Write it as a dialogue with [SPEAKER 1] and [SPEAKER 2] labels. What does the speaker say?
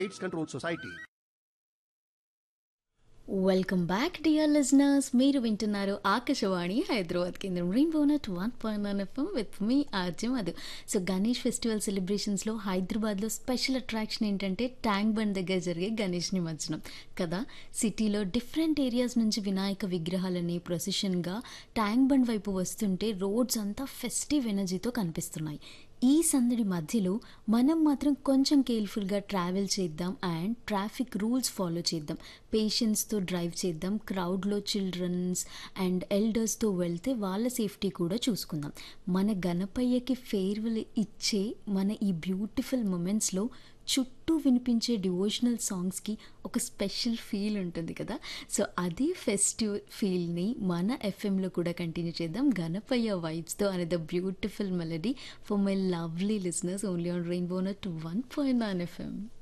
[SPEAKER 1] AIDS Control Society.
[SPEAKER 2] Welcome back dear listeners మీరు వింటున్నారు ఆకాశవాణి హైదరాబాద్ కేంద్రం rainbow nought one point nine FM with మీ ఆర్జం అది సో గణేష్ ఫెస్టివల్ సెలబ్రేషన్స్లో హైదరాబాద్లో స్పెషల్ అట్రాక్షన్ ఏంటంటే ట్యాంక్ బండ్ దగ్గర జరిగే గణేష్ నిమజ్జనం కదా సిటీలో డిఫరెంట్ ఏరియాస్ నుంచి వినాయక విగ్రహాలని ప్రొసెషన్గా ట్యాంక్ బండ్ వైపు వస్తుంటే రోడ్స్ అంతా ఫెస్టివ్ ఎనర్జీతో కనిపిస్తున్నాయి ఈ సందడి మధ్యలో మనం మాత్రం కొంచెం కేర్ఫుల్గా ట్రావెల్ చేద్దాం అండ్ ట్రాఫిక్ రూల్స్ ఫాలో చేద్దాం పేషెన్స్తో డ్రైవ్ చేద్దాం క్రౌడ్లో చిల్డ్రన్స్ అండ్ ఎల్డర్స్తో వెళ్తే వాళ్ళ సేఫ్టీ కూడా చూసుకుందాం మన గణపయ్యకి ఫేర్వెల్ ఇచ్చే మన ఈ బ్యూటిఫుల్ మూమెంట్స్లో చుట్టూ వినిపించే డివోషనల్ సాంగ్స్కి ఒక స్పెషల్ ఫీల్ ఉంటుంది కదా సో అదే ఫెస్టివ్ ఫీల్ని మన ఎఫ్ఎంలో కూడా కంటిన్యూ చేద్దాం గణపయ్య వైబ్స్తో అనే the beautiful melody for my lovely listeners only on rainbow nought one point nine FM